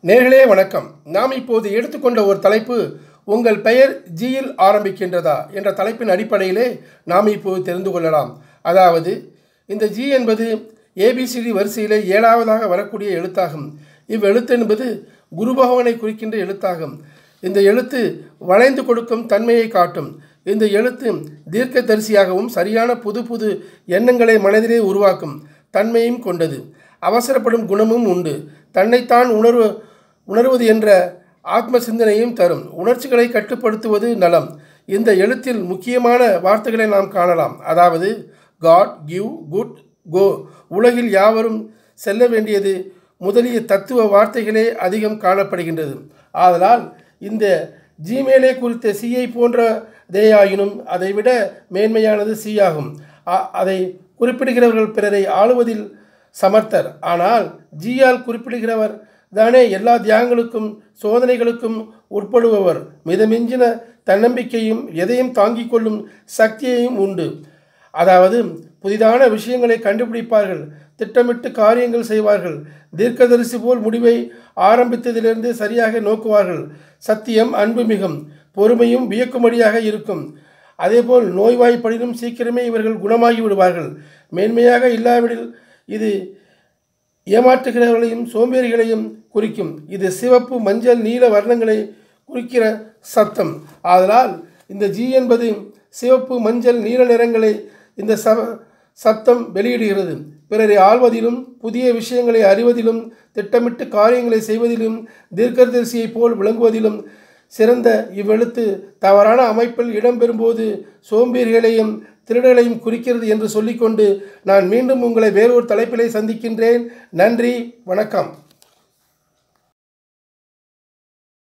நேர்களே வணக்கம் நாம் இப்போது எடுத்துக்கொண்ட ஒரு தலைப்பு உங்கள் பெயர் ஜியில் ஆரம்பிக்கின்றதா என்ற தலைப்பின் அடிப்படையிலே நாம் இப்போது தெரிந்து கொள்ளலாம் அதாவது இந்த ஜி என்பது ஏபிசிடி வரிசையிலே ஏழாவதாக வரக்கூடிய எழுத்தாகும் இவ்வெழுத்து என்பது குரு பகவானை குறிக்கின்ற எழுத்தாகும் இந்த எழுத்து வளைந்து கொடுக்கும் தன்மையை காட்டும் இந்த எழுத்து தீர்க்கதரிசியாகவும் சரியான புது புது எண்ணங்களை மனதிலே உருவாக்கும் தன்மையும் கொண்டது அவசரப்படும் குணமும் உண்டு தன்னைத்தான் உணர்வு உணர்வது என்ற ஆத்ம சிந்தனையும் தரும் உணர்ச்சிகளை கட்டுப்படுத்துவது நலம் இந்த எழுத்தில் முக்கியமான வார்த்தைகளை நாம் காணலாம் அதாவது காட் கிவ் குட் கோ உலகில் யாவரும் செல்ல வேண்டியது முதலிய தத்துவ வார்த்தைகளே அதிகம் காணப்படுகின்றது ஆதலால் இந்த ஜிமெயிலே குறித்த சியை போன்றதேயாயினும் அதைவிட மேன்மையானது சி ஆகும் அ- அதை குறிப்பிடுகிறவர்கள் பிறரை ஆளுவதில் சமர்த்தர் ஆனால் ஜியால் குறிப்பிடுகிறவர் தானே எல்லா தியாகங்களுக்கும் சோதனைகளுக்கும் உட்படுபவர் மிதமிஞ்சின தன்னம்பிக்கையும் எதையும் தாங்கிக் கொள்ளும் சக்தியையும் உண்டு அதாவது புதிதான விஷயங்களை கண்டுபிடிப்பார்கள் திட்டமிட்டு காரியங்கள் செய்வார்கள் தீர்க்கதரிசி போல் முடிவை ஆரம்பித்ததிலிருந்து சரியாக நோக்குவார்கள் சத்தியம் அன்பு மிகும் பொறுமையும் வியக்கும்படியாக இருக்கும் அதேபோல் நோய்வாய்ப்படினும் சீக்கிரமே இவர்கள் குணமாகி விடுவார்கள் மேன்மையாக இல்லாவிடில் இது ஏமாற்றுகிறவர்களையும் சோம்பேறிகளையும் குறிக்கும் இது சிவப்பு மஞ்சள் நீல வர்ணங்களை குறிக்கிற சத்தம் ஆதலால் இந்த ஜி என்பது சிவப்பு மஞ்சள் நீல நிறங்களை இந்த ச சத்தம் வெளியிடுகிறது பிறரை ஆள்வதிலும் புதிய விஷயங்களை அறிவதிலும் திட்டமிட்டு காரியங்களை செய்வதிலும் தீர்க்கதரிசியைப் போல் விளங்குவதிலும் சிறந்த இவ்வெழுத்து தவறான அமைப்பில் இடம்பெறும்போது சோம்பேறிகளையும் திருடர்களையும் குறிக்கிறது என்று சொல்லிக்கொண்டு நான் மீண்டும் உங்களை வேறொரு தலைப்பிலே சந்திக்கின்றேன் நன்றி வணக்கம்